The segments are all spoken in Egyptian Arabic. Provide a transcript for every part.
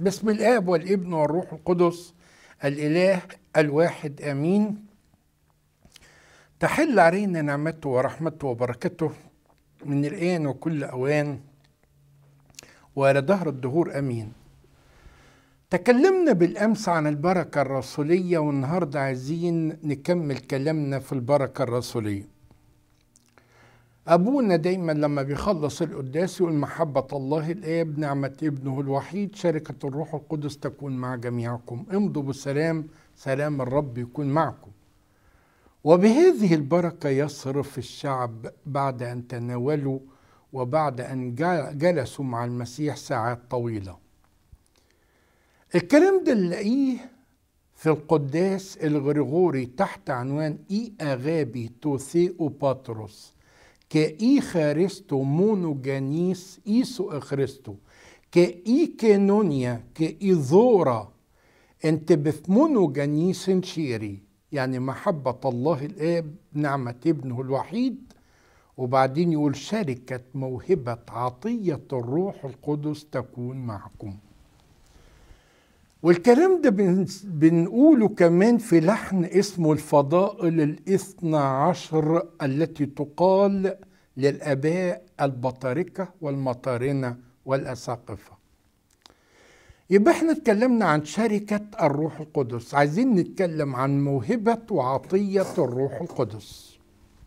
باسم الاب والابن والروح القدس الاله الواحد امين تحل علينا نعمته ورحمته وبركته من الان وكل اوان والى دهر الدهور امين تكلمنا بالامس عن البركه الرسوليه والنهارده عايزين نكمل كلامنا في البركه الرسوليه أبونا دايما لما بيخلص القداس يقول محبة الله الآب نعمة ابنه الوحيد شركة الروح القدس تكون مع جميعكم امضوا بالسلام سلام الرب يكون معكم وبهذه البركة يصرف الشعب بعد أن تناولوا وبعد أن جلسوا مع المسيح ساعات طويلة الكلام ده نلاقيه في القداس الغريغوري تحت عنوان إي أغابي توثيو باتروس كإي خارستو مونوجانيس إيسو أخرستو كإي كينونيا كإي ذورا انت بثمونوجانيس شيري يعني محبة الله الآب نعمة ابنه الوحيد وبعدين يقول شركة موهبة عطية الروح القدس تكون معكم والكلام ده بنقوله كمان في لحن اسمه الفضائل الاثنى عشر التي تقال للآباء البطاركة والمطارنة والأساقفة يبقى احنا اتكلمنا عن شركة الروح القدس عايزين نتكلم عن موهبة وعطية الروح القدس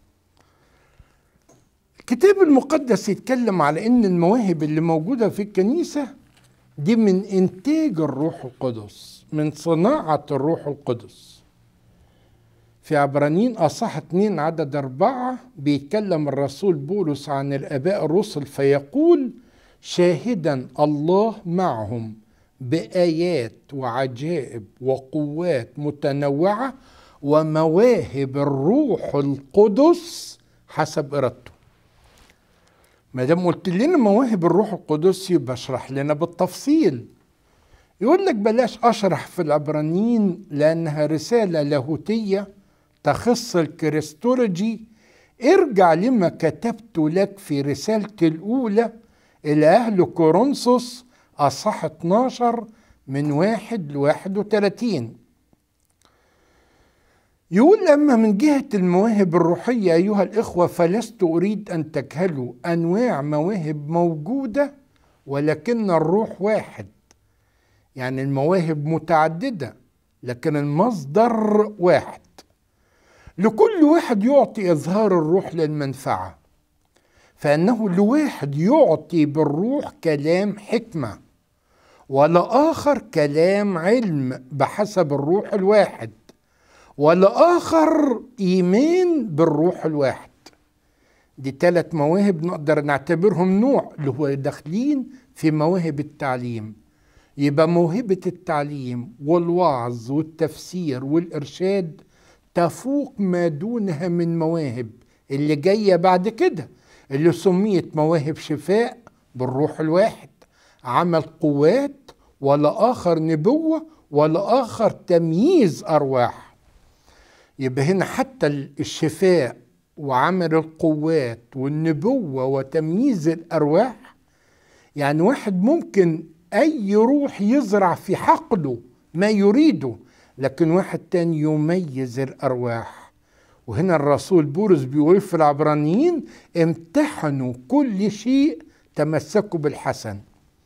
الكتاب المقدس يتكلم على ان المواهب اللي موجودة في الكنيسة دي من انتاج الروح القدس من صناعة الروح القدس في عبرانيين أصح اتنين عدد أربعة بيتكلم الرسول بولس عن الآباء الرسل فيقول شاهدا الله معهم بآيات وعجائب وقوات متنوعة ومواهب الروح القدس حسب إرادته ما دام قلت لنا مواهب الروح القدس يبقى اشرح لنا بالتفصيل يقول لك بلاش اشرح في العبرانيين لانها رساله لاهوتيه تخص الكريستولوجي ارجع لما كتبت لك في رسالتي الاولى الى اهل كورنثوس اصح 12 من واحد لواحد وثلاثين يقول أما من جهة المواهب الروحية أيها الإخوة فلست أريد أن تجهلوا أنواع مواهب موجودة ولكن الروح واحد يعني المواهب متعددة لكن المصدر واحد لكل واحد يعطي إظهار الروح للمنفعة فأنه لواحد يعطي بالروح كلام حكمة ولآخر كلام علم بحسب الروح الواحد والآخر إيمان بالروح الواحد دي ثلاث مواهب نقدر نعتبرهم نوع اللي هو داخلين في مواهب التعليم يبقى موهبة التعليم والوعظ والتفسير والإرشاد تفوق ما دونها من مواهب اللي جاية بعد كده اللي سميت مواهب شفاء بالروح الواحد عمل قوات ولا آخر نبوة ولا آخر تمييز أرواح يبقى هنا حتى الشفاء وعمل القوات والنبوة وتمييز الأرواح يعني واحد ممكن أي روح يزرع في حقله ما يريده لكن واحد تاني يميز الأرواح وهنا الرسول بولس بيقول في العبرانيين امتحنوا كل شيء تمسكوا بالحسن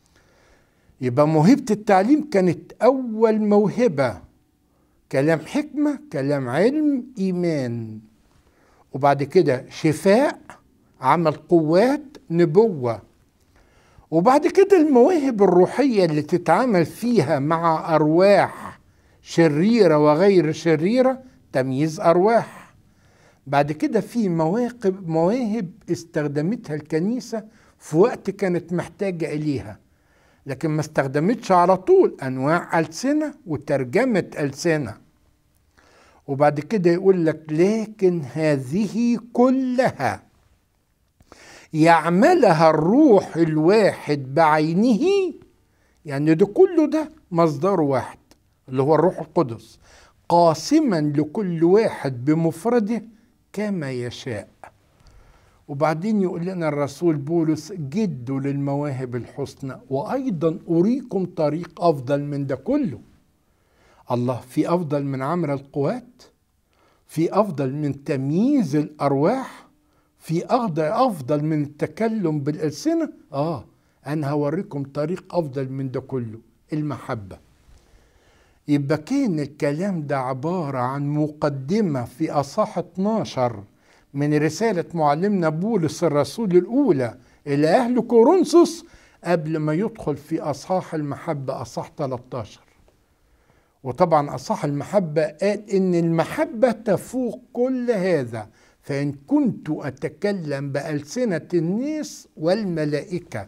يبقى موهبة التعليم كانت أول موهبة كلام حكمة كلام علم إيمان وبعد كده شفاء عمل قوات نبوة وبعد كده المواهب الروحية اللي تتعامل فيها مع أرواح شريرة وغير شريرة تمييز أرواح بعد كده في مواقب مواهب استخدمتها الكنيسة في وقت كانت محتاجة إليها لكن ما استخدمتش على طول أنواع ألسنة وترجمة ألسنة وبعد كده يقول لك لكن هذه كلها يعملها الروح الواحد بعينه يعني ده كله ده مصدر واحد اللي هو الروح القدس قاسما لكل واحد بمفرده كما يشاء وبعدين يقول لنا الرسول بولس جدوا للمواهب الحسنى وايضا اريكم طريق افضل من ده كله الله في افضل من عمل القوات في افضل من تمييز الارواح في افضل افضل من التكلم بالالسنه اه انا هوريكم طريق افضل من ده كله المحبه يبقى كان الكلام ده عباره عن مقدمه في اصح 12 من رسالة معلمنا بولس الرسول الأولى إلى أهل كورنثوس قبل ما يدخل في أصحاح المحبة أصح 13 وطبعا أصح المحبة قال إن المحبة تفوق كل هذا فإن كنت أتكلم بألسنة الناس والملائكة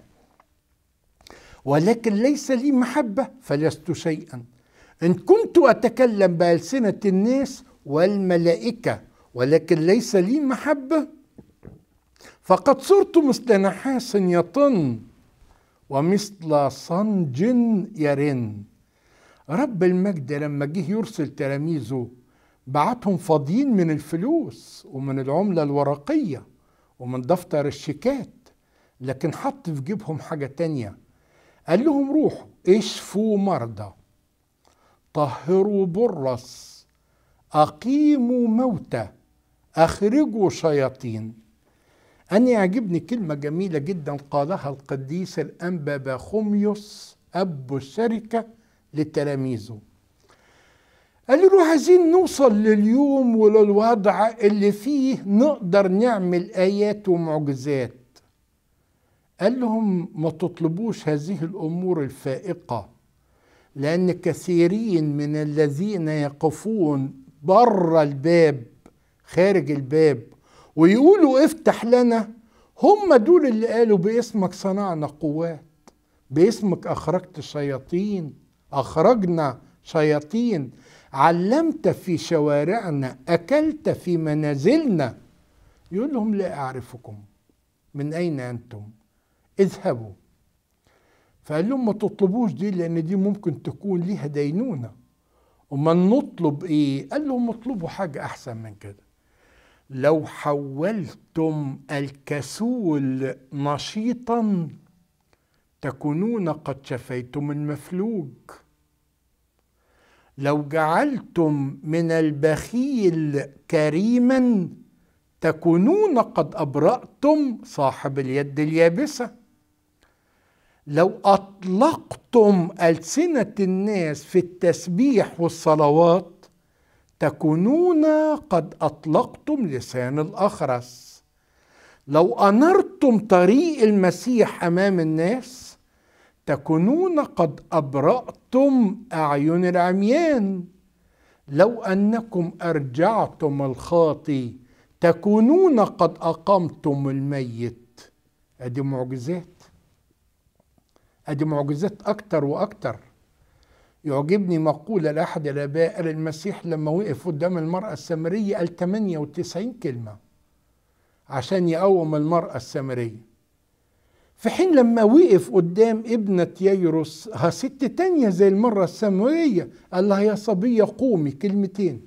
ولكن ليس لي محبة فلست شيئا إن كنت أتكلم بألسنة الناس والملائكة ولكن ليس لي محبة فقد صرت مثل نحاس يطن ومثل صنج يرن رب المجد لما جه يرسل تلاميذه بعتهم فاضيين من الفلوس ومن العملة الورقية ومن دفتر الشيكات لكن حط في جيبهم حاجة تانية قال لهم روحوا اشفوا مرضى طهروا برص أقيموا موتى أخرجوا شياطين أنا يعجبني كلمة جميلة جدا قالها القديس الأنبا باخوميوس أب الشركة لتلاميذه قال له عايزين نوصل لليوم وللوضع اللي فيه نقدر نعمل آيات ومعجزات قال لهم ما تطلبوش هذه الأمور الفائقة لأن كثيرين من الذين يقفون بره الباب خارج الباب ويقولوا افتح لنا هم دول اللي قالوا باسمك صنعنا قوات باسمك اخرجت شياطين اخرجنا شياطين علمت في شوارعنا اكلت في منازلنا يقول لهم لا اعرفكم من اين انتم اذهبوا فقال لهم ما تطلبوش دي لان دي ممكن تكون ليها دينونه ومن نطلب ايه قال لهم اطلبوا حاجه احسن من كده لو حولتم الكسول نشيطا تكونون قد شفيتم المفلوج لو جعلتم من البخيل كريما تكونون قد ابراتم صاحب اليد اليابسه لو اطلقتم السنه الناس في التسبيح والصلوات تكونون قد اطلقتم لسان الاخرس لو انرتم طريق المسيح امام الناس تكونون قد ابراتم اعين العميان لو انكم ارجعتم الخاطي تكونون قد اقمتم الميت ادي معجزات ادي معجزات اكتر واكتر يعجبني مقولة لأحد الآباء قال المسيح لما وقف قدام المرأة السامرية قال 98 كلمة عشان يقوم المرأة السامرية في حين لما وقف قدام ابنة ييروس ها ست تانية زي المرة السامرية قال لها يا صبية قومي كلمتين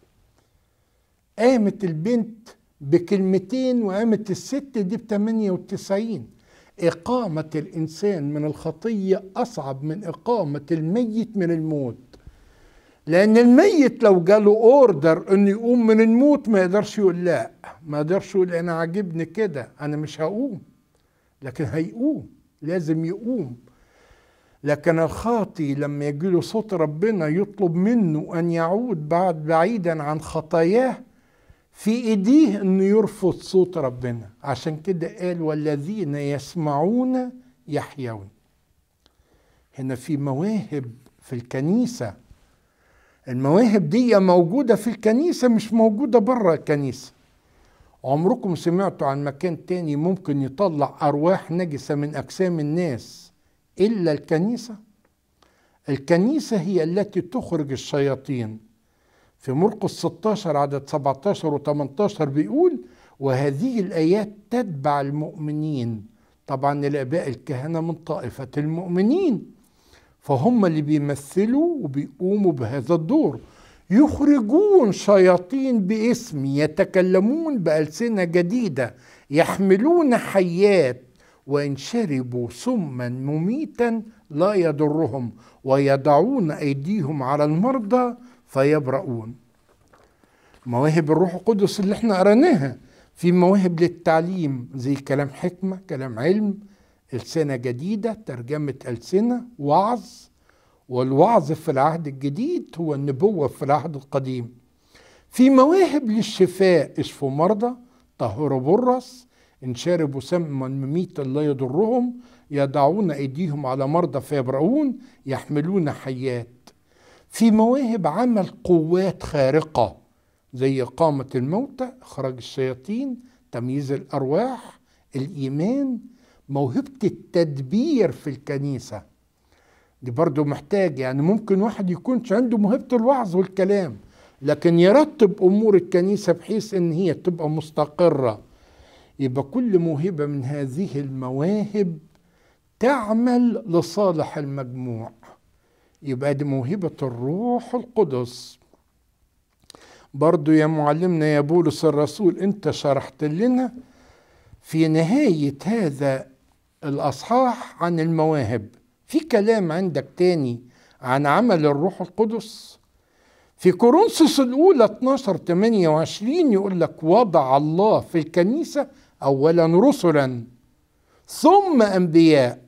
قامت البنت بكلمتين وقامت الست دي ب 98 إقامة الإنسان من الخطية أصعب من إقامة الميت من الموت لأن الميت لو جاله أوردر إنه يقوم من الموت ما يقدرش يقول لا ما يقدرش يقول أنا عاجبني كده أنا مش هقوم لكن هيقوم لازم يقوم لكن الخاطي لما يجيله صوت ربنا يطلب منه أن يعود بعد بعيدا عن خطاياه في ايديه انه يرفض صوت ربنا عشان كده قال والذين يسمعون يحيون هنا في مواهب في الكنيسة المواهب دي موجودة في الكنيسة مش موجودة بره الكنيسة عمركم سمعتوا عن مكان تاني ممكن يطلع أرواح نجسة من أجسام الناس إلا الكنيسة الكنيسة هي التي تخرج الشياطين في مرقس 16 عدد 17 و 18 بيقول وهذه الآيات تتبع المؤمنين طبعا الآباء الكهنة من طائفة المؤمنين فهم اللي بيمثلوا وبيقوموا بهذا الدور يخرجون شياطين باسمي يتكلمون بألسنة جديدة يحملون حيات وإن شربوا سما مميتا لا يضرهم ويضعون أيديهم على المرضى فيبرؤون مواهب الروح القدس اللي احنا قريناها في مواهب للتعليم زي كلام حكمة كلام علم ألسنة جديدة ترجمة ألسنة وعظ والوعظ في العهد الجديد هو النبوة في العهد القديم في مواهب للشفاء اشفوا مرضى طهروا برص إن شربوا سما مميتا لا يضرهم يضعون أيديهم على مرضى فيبرؤون يحملون حيات في مواهب عمل قوات خارقة زي إقامة الموتى إخراج الشياطين تمييز الأرواح الإيمان موهبة التدبير في الكنيسة دي برضو محتاج يعني ممكن واحد يكونش عنده موهبة الوعظ والكلام لكن يرتب أمور الكنيسة بحيث إن هي تبقى مستقرة يبقى كل موهبة من هذه المواهب تعمل لصالح المجموع يبقى دي موهبة الروح القدس برضو يا معلمنا يا بولس الرسول انت شرحت لنا في نهاية هذا الأصحاح عن المواهب في كلام عندك تاني عن عمل الروح القدس في كورنثوس الأولى 12 28 يقول لك وضع الله في الكنيسة أولا رسلا ثم أنبياء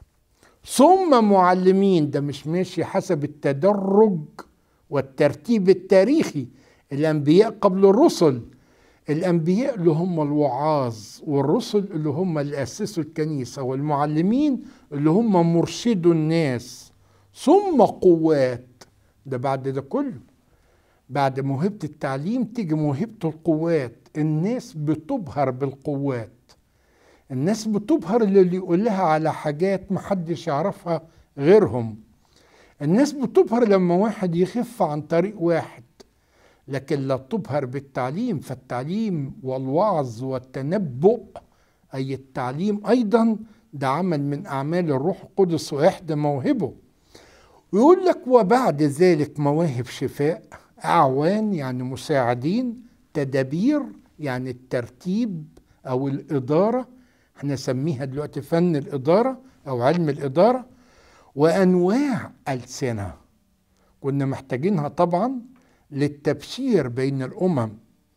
ثم معلمين ده مش ماشي حسب التدرج والترتيب التاريخي الأنبياء قبل الرسل الأنبياء اللي هم الوعاظ والرسل اللي هم اللي أسسوا الكنيسة والمعلمين اللي هم مرشدوا الناس ثم قوات ده بعد ده كله بعد موهبة التعليم تيجي موهبة القوات الناس بتبهر بالقوات الناس بتبهر اللي يقول لها على حاجات محدش يعرفها غيرهم الناس بتبهر لما واحد يخف عن طريق واحد لكن لا تبهر بالتعليم فالتعليم والوعظ والتنبؤ أي التعليم أيضا ده عمل من أعمال الروح القدس وإحدى موهبه ويقول لك وبعد ذلك مواهب شفاء أعوان يعني مساعدين تدابير يعني الترتيب أو الإدارة احنا نسميها دلوقتي فن الإدارة أو علم الإدارة وأنواع ألسنة كنا محتاجينها طبعا للتبشير بين الامم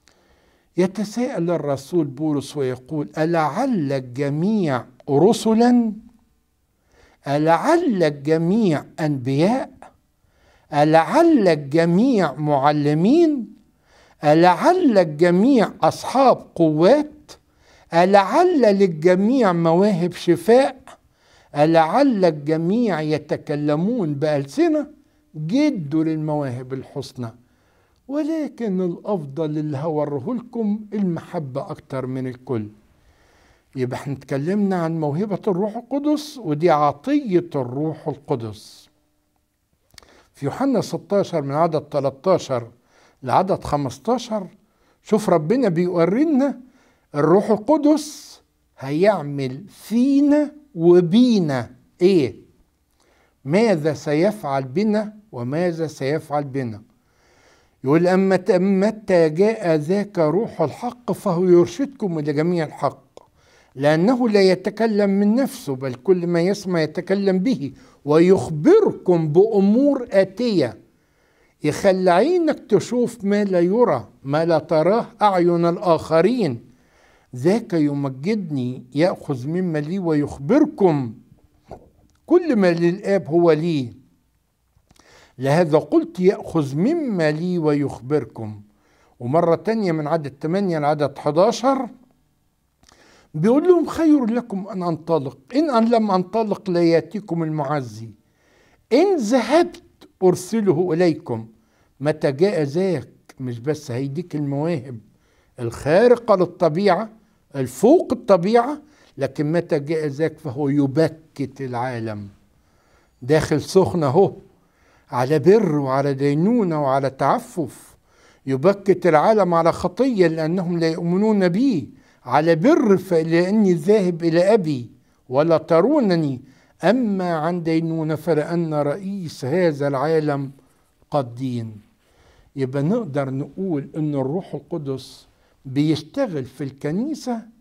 يتساءل الرسول بولس ويقول ألعل الجميع رسلا ألعل الجميع أنبياء ألعل الجميع معلمين ألعل الجميع أصحاب قوات ألعل للجميع مواهب شفاء ألعل الجميع يتكلمون بألسنة جدوا للمواهب الحسنى ولكن الافضل اللي هوريه لكم المحبه اكتر من الكل يبقى احنا اتكلمنا عن موهبه الروح القدس ودي عطيه الروح القدس في يوحنا 16 من عدد 13 لعدد 15 شوف ربنا بيورينا الروح القدس هيعمل فينا وبينا ايه ماذا سيفعل بنا وماذا سيفعل بنا يقول أما متى جاء ذاك روح الحق فهو يرشدكم إلى جميع الحق لأنه لا يتكلم من نفسه بل كل ما يسمع يتكلم به ويخبركم بأمور آتية يخلي عينك تشوف ما لا يرى ما لا تراه أعين الآخرين ذاك يمجدني يأخذ مما لي ويخبركم كل ما للآب هو لي لهذا قلت يأخذ مما لي ويخبركم ومرة تانية من عدد 8 لعدد 11 بيقول لهم خير لكم أن أنطلق إن أن لم أنطلق لا يأتيكم المعزي إن ذهبت أرسله إليكم متى جاء ذاك مش بس هيديك المواهب الخارقة للطبيعة الفوق الطبيعة لكن متى جاء ذاك فهو يبكت العالم داخل سخنة اهو على بر وعلى دينونة وعلى تعفف يبكت العالم على خطية لأنهم لا يؤمنون بي على بر لأني ذاهب إلى أبي ولا ترونني أما عن دينونة فلأن رئيس هذا العالم قد دين يبقى نقدر نقول أن الروح القدس بيشتغل في الكنيسة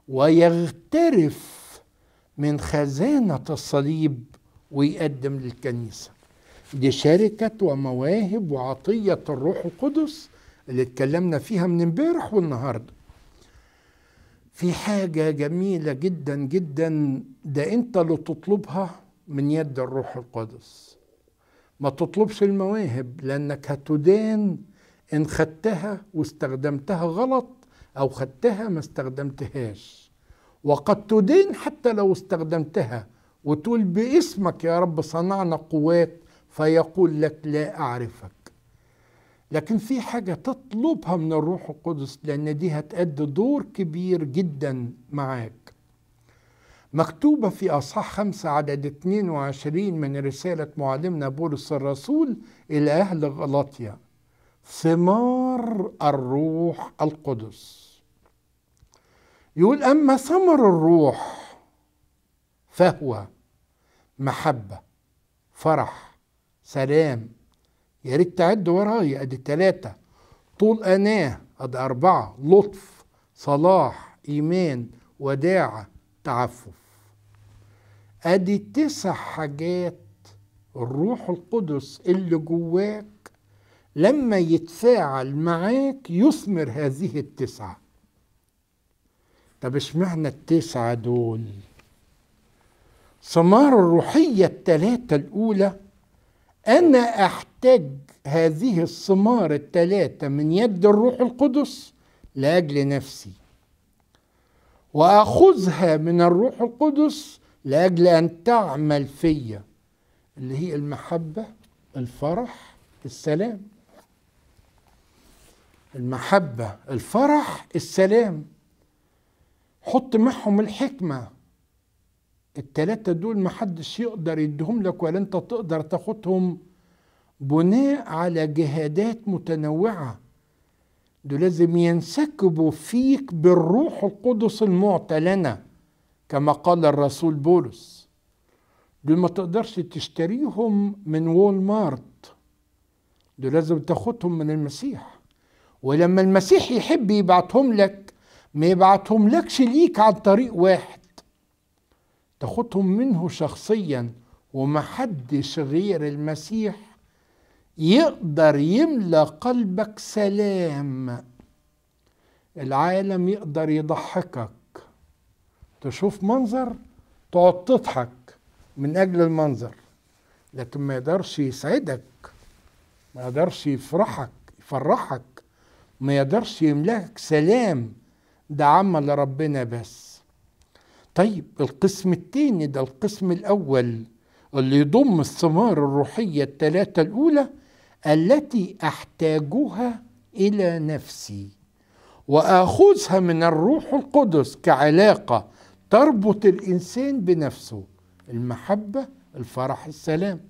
ويغترف من خزانة الصليب ويقدم للكنيسة دي شركة ومواهب وعطية الروح القدس اللي اتكلمنا فيها من امبارح والنهارده في حاجة جميلة جدا جدا ده انت اللي تطلبها من يد الروح القدس ما تطلبش المواهب لانك هتدان ان خدتها واستخدمتها غلط او خدتها ما استخدمتهاش وقد تدين حتى لو استخدمتها وتقول باسمك يا رب صنعنا قوات فيقول لك لا اعرفك لكن في حاجة تطلبها من الروح القدس لأن دي هتأدي دور كبير جدا معاك مكتوبة في أصحاح خمسة عدد 22 من رسالة معلمنا بولس الرسول إلى أهل غلطيا ثمار الروح القدس يقول أما ثمر الروح فهو محبة فرح سلام يا ريت تعد ورايا ادي ثلاثة طول أناه ادي أربعة لطف صلاح إيمان وداعة تعفف ادي تسع حاجات الروح القدس اللي جواك لما يتفاعل معاك يثمر هذه التسعة طب اشمعنى التسعة دول ثمار الروحية الثلاثة الأولى أنا أحتاج هذه الثمار الثلاثة من يد الروح القدس لأجل نفسي وأخذها من الروح القدس لأجل أن تعمل فيا اللي هي المحبة الفرح السلام المحبة الفرح السلام حط معهم الحكمة التلاتة دول محدش يقدر يديهم لك ولا انت تقدر تاخدهم بناء على جهادات متنوعة دول لازم ينسكبوا فيك بالروح القدس المعطى لنا كما قال الرسول بولس دول ما تقدرش تشتريهم من وول مارت دول لازم تاخدهم من المسيح ولما المسيح يحب يبعتهم لك ما يبعتهم لكش ليك عن طريق واحد تاخدهم منه شخصيا ومحدش غير المسيح يقدر يملى قلبك سلام العالم يقدر يضحكك تشوف منظر تقعد تضحك من اجل المنظر لكن ما يقدرش يسعدك ما يقدرش يفرحك يفرحك ما يقدرش يملاك سلام ده عمل ربنا بس طيب القسم الثاني ده القسم الاول اللي يضم الثمار الروحيه الثلاثه الاولى التي احتاجها الى نفسي واخذها من الروح القدس كعلاقه تربط الانسان بنفسه المحبه الفرح السلام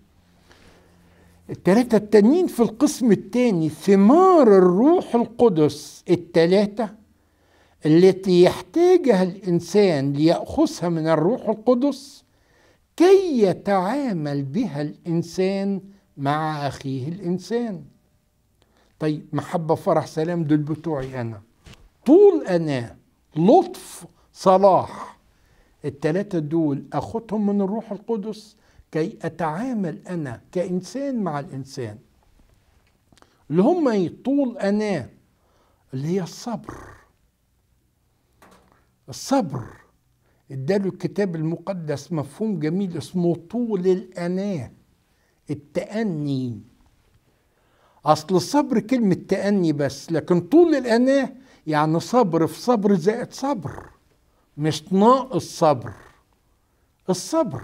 التلاتة التانيين في القسم الثاني ثمار الروح القدس التلاتة التي يحتاجها الإنسان ليأخذها من الروح القدس كي يتعامل بها الإنسان مع أخيه الإنسان طيب محبة فرح سلام دول بتوعي أنا طول أنا لطف صلاح التلاتة دول أخدهم من الروح القدس كي أتعامل أنا كإنسان مع الإنسان اللي هم طول أنا اللي هي الصبر الصبر اداله الكتاب المقدس مفهوم جميل اسمه طول الأناه التأني أصل الصبر كلمة تأني بس لكن طول الأناه يعني صبر في صبر زائد صبر مش ناقص صبر الصبر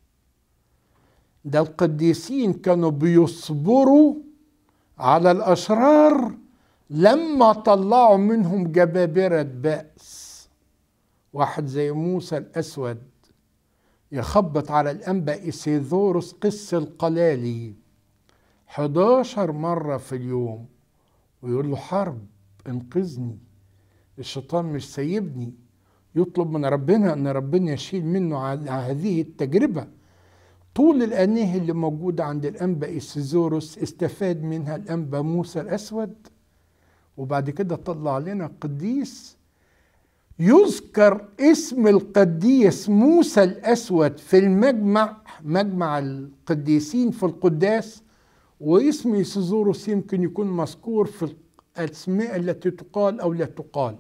ده القديسين كانوا بيصبروا على الأشرار لما طلعوا منهم جبابرة بأس واحد زي موسى الأسود يخبط على الأنبا إسيذوروس قس القلالي 11 مرة في اليوم ويقول له حرب انقذني الشيطان مش سايبني يطلب من ربنا ان ربنا يشيل منه هذه التجربه طول الاناه اللي موجوده عند الانبا إسيزوروس استفاد منها الانبا موسى الاسود وبعد كده طلع لنا قديس يذكر اسم القديس موسى الأسود في المجمع مجمع القديسين في القداس واسم سيزوروس يمكن يكون مذكور في الأسماء التي تقال أو لا تقال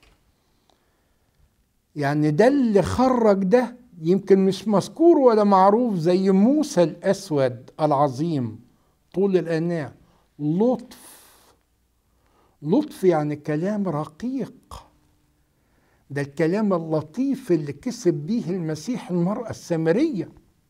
يعني ده اللي خرج ده يمكن مش مذكور ولا معروف زي موسى الأسود العظيم طول الأناة لطف لطف يعني كلام رقيق ده الكلام اللطيف اللي كسب بيه المسيح المرأة السامرية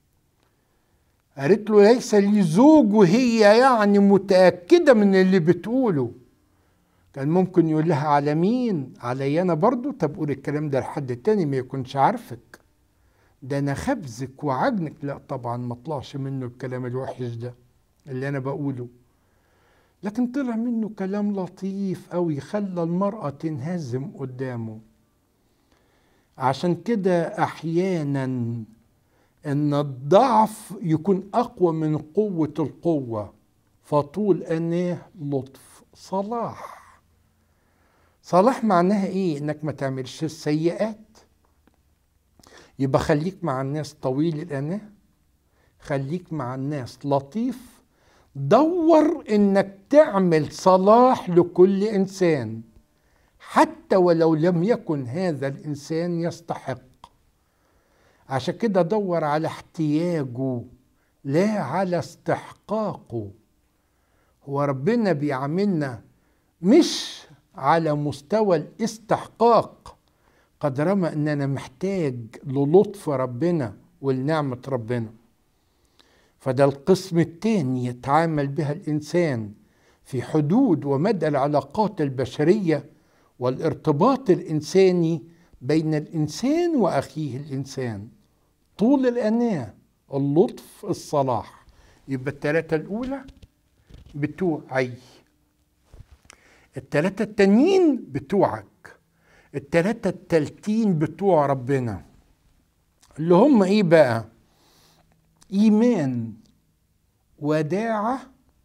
قالت له ليس لي زوج وهي يعني متأكدة من اللي بتقوله كان ممكن يقول لها على مين علي أنا برضو طب قول الكلام ده لحد تاني ما يكونش عارفك ده أنا خبزك وعجنك لا طبعا ما طلعش منه الكلام الوحش ده اللي أنا بقوله لكن طلع منه كلام لطيف أوي خلى المرأة تنهزم قدامه عشان كده أحيانا ان الضعف يكون اقوى من قوه القوه فطول اناه لطف صلاح صلاح معناها ايه انك ما تعملش السيئات يبقى خليك مع الناس طويل الاناه خليك مع الناس لطيف دور انك تعمل صلاح لكل انسان حتى ولو لم يكن هذا الانسان يستحق عشان كده دور على احتياجه لا على استحقاقه هو ربنا بيعاملنا مش على مستوى الاستحقاق قدر ما اننا محتاج للطف ربنا ولنعمة ربنا فده القسم الثاني يتعامل بها الانسان في حدود ومدى العلاقات البشريه والارتباط الانساني بين الانسان واخيه الانسان طول الاناه اللطف الصلاح يبقى الثلاثه الاولى بتوعي الثلاثه التانيين بتوعك الثلاثه التالتين بتوع ربنا اللي هم ايه بقى ايمان وداعه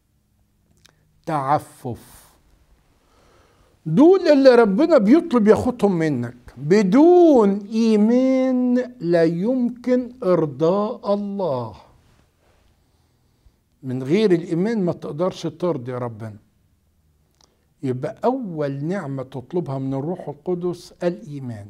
تعفف دول اللي ربنا بيطلب ياخدهم منك بدون ايمان لا يمكن ارضاء الله من غير الايمان ما تقدرش ترضي ربنا يبقى اول نعمه تطلبها من الروح القدس الايمان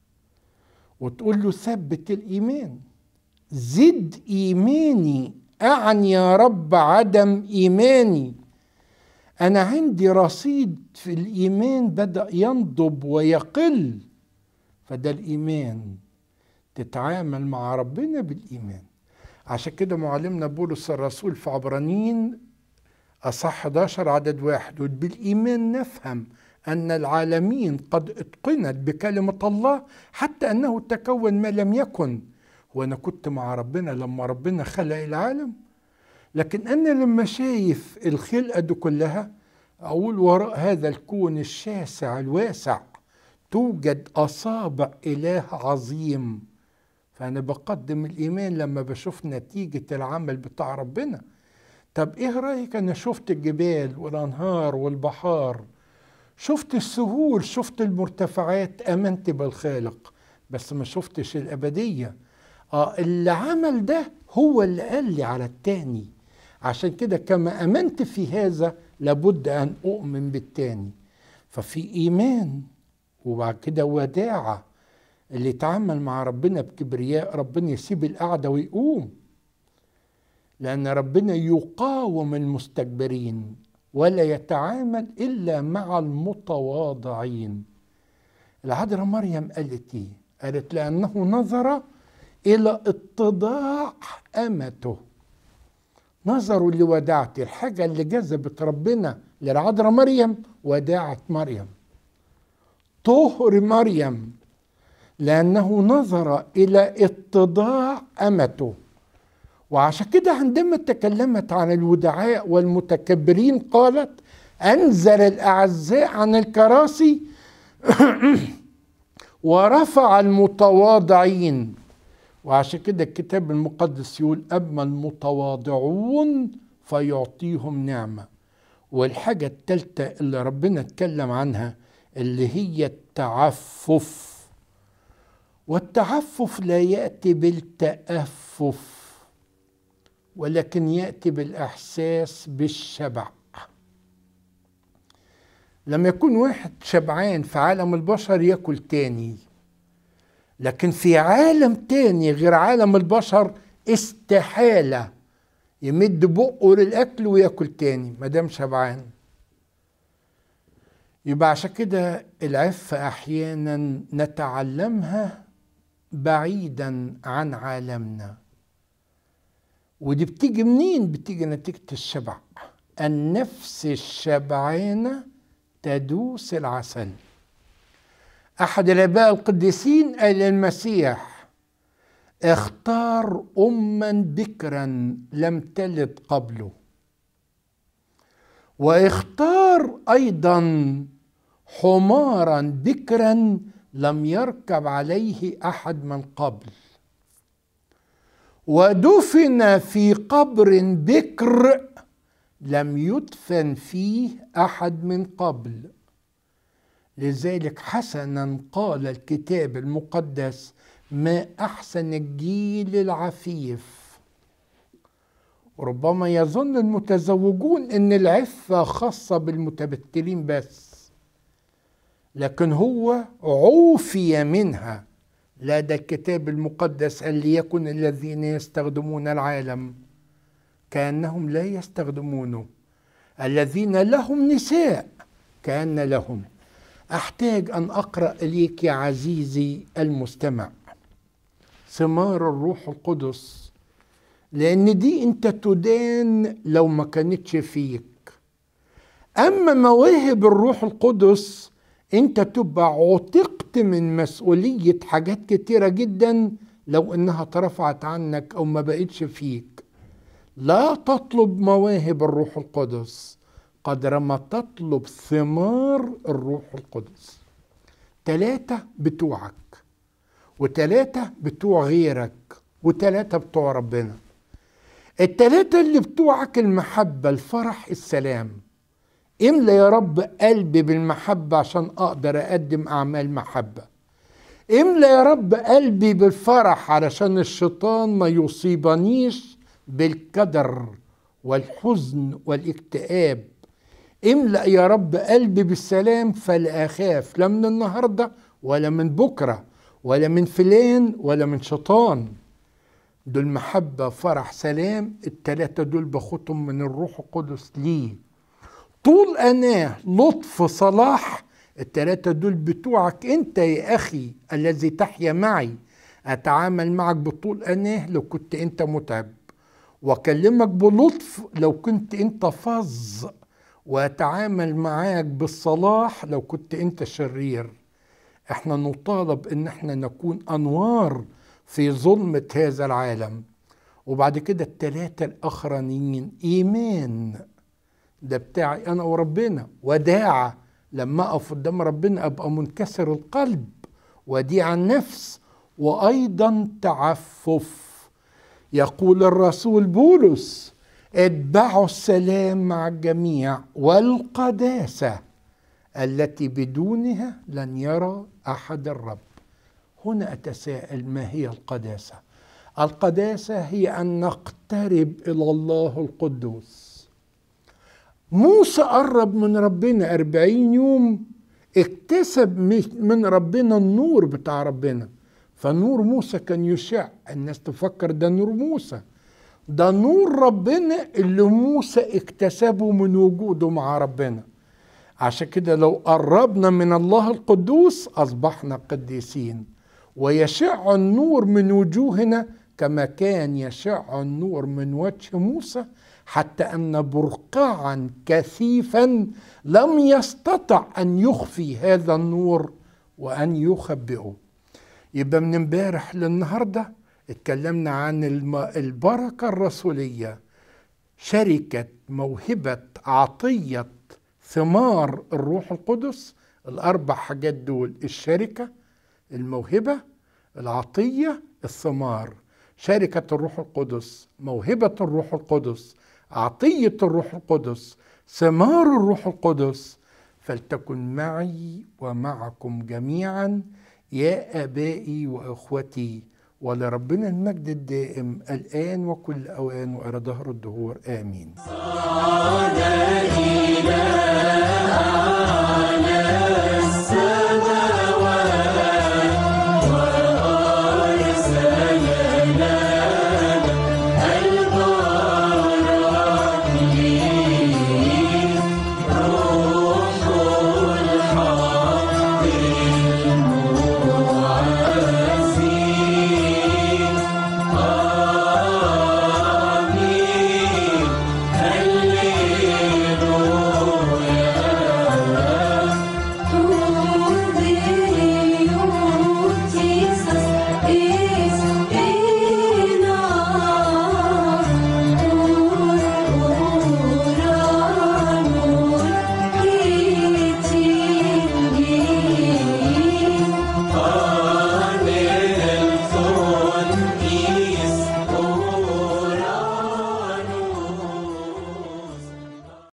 وتقول له ثبت الايمان زد ايماني اعني يا رب عدم ايماني انا عندي رصيد في الايمان بدا ينضب ويقل فده الايمان تتعامل مع ربنا بالايمان عشان كده معلمنا بولس الرسول في عبرانيين اصح 11 عدد واحد بالايمان نفهم ان العالمين قد اتقنت بكلمه الله حتى انه تكون ما لم يكن وانا كنت مع ربنا لما ربنا خلق العالم لكن انا لما شايف الخلقه دي كلها اقول وراء هذا الكون الشاسع الواسع توجد اصابع اله عظيم فانا بقدم الايمان لما بشوف نتيجه العمل بتاع ربنا طب ايه رايك انا شفت الجبال والانهار والبحار شفت السهول شفت المرتفعات امنت بالخالق بس ما شفتش الابديه اه اللي عمل ده هو اللي قال لي على التاني عشان كده كما امنت في هذا لابد ان اؤمن بالتاني ففي ايمان وبعد كده وداعه اللي يتعامل مع ربنا بكبرياء ربنا يسيب القعده ويقوم لان ربنا يقاوم المستكبرين ولا يتعامل الا مع المتواضعين العذراء مريم قالت ايه قالت لانه نظر الى اتضاع امته نظروا لوداعتي الحاجة اللي جذبت ربنا للعذراء مريم وداعة مريم طهر مريم لأنه نظر إلى اتضاع أمته وعشان كده عندما تكلمت عن الودعاء والمتكبرين قالت أنزل الأعزاء عن الكراسي ورفع المتواضعين وعشان كده الكتاب المقدس يقول أما المتواضعون فيعطيهم نعمة والحاجة التالتة اللي ربنا اتكلم عنها اللي هي التعفف والتعفف لا ياتي بالتافف ولكن ياتي بالاحساس بالشبع لما يكون واحد شبعان في عالم البشر ياكل تاني لكن في عالم تاني غير عالم البشر استحالة يمد بقه للأكل وياكل تاني ما دام شبعان يبقى عشان كده العفة أحيانا نتعلمها بعيدا عن عالمنا ودي بتيجي منين بتيجي نتيجة الشبع النفس الشبعانة تدوس العسل أحد الآباء القديسين قال المسيح اختار أما بكرا لم تلد قبله واختار أيضا حمارا بكرا لم يركب عليه أحد من قبل ودفن في قبر بكر لم يدفن فيه احد من قبل لذلك حسنا قال الكتاب المقدس ما احسن الجيل العفيف ربما يظن المتزوجون ان العفه خاصه بالمتبتلين بس لكن هو عوفي منها لا ده الكتاب المقدس قال ليكن الذين يستخدمون العالم كأنهم لا يستخدمونه الذين لهم نساء كأن لهم أحتاج أن أقرأ إليك يا عزيزي المستمع ثمار الروح القدس لأن دي أنت تدان لو ما كانتش فيك أما مواهب الروح القدس أنت تبقى عتقت من مسؤولية حاجات كتيرة جدا لو إنها اترفعت عنك أو ما بقتش فيك لا تطلب مواهب الروح القدس قدر ما تطلب ثمار الروح القدس ثلاثة بتوعك وثلاثة بتوع غيرك وثلاثة بتوع ربنا الثلاثة اللي بتوعك المحبة الفرح السلام املى يا رب قلبي بالمحبة عشان أقدر أقدم أعمال محبة املى يا رب قلبي بالفرح علشان الشيطان ما يصيبنيش بالكدر والحزن والاكتئاب املأ يا رب قلبي بالسلام فلا أخاف لا من النهاردة ولا من بكرة ولا من فلان ولا من شيطان دول محبة فرح سلام التلاتة دول باخدهم من الروح القدس ليه طول أناه لطف صلاح التلاتة دول بتوعك انت يا أخي الذي تحيا معي أتعامل معك بطول أناه لو كنت انت متعب واكلمك بلطف لو كنت انت فظ واتعامل معاك بالصلاح لو كنت انت شرير احنا نطالب ان احنا نكون انوار في ظلمة هذا العالم وبعد كده التلاتة الاخرانيين ايمان ده بتاعي انا وربنا وداعة لما اقف قدام ربنا ابقى منكسر القلب وديع النفس وايضا تعفف يقول الرسول بولس اتبعوا السلام مع الجميع والقداسه التي بدونها لن يرى احد الرب هنا اتساءل ما هي القداسه القداسه هي ان نقترب الى الله القدوس موسى قرب من ربنا أربعين يوم اكتسب من ربنا النور بتاع ربنا فنور موسى كان يشع الناس تفكر ده نور موسى ده نور ربنا اللي موسى اكتسبه من وجوده مع ربنا عشان كده لو قربنا من الله القدوس اصبحنا قديسين ويشع النور من وجوهنا كما كان يشع النور من وجه موسى حتى ان برقعا كثيفا لم يستطع ان يخفي هذا النور وان يخبئه يبقى من امبارح للنهارده اتكلمنا عن البركه الرسوليه شركه موهبه عطيه ثمار الروح القدس الاربع حاجات دول الشركه الموهبه العطيه الثمار شركه الروح القدس موهبه الروح القدس عطيه الروح القدس ثمار الروح القدس فلتكن معي ومعكم جميعا يا ابائي واخوتي ولربنا المجد الدائم الان وكل اوان والى ظهر الدهور امين صار إلى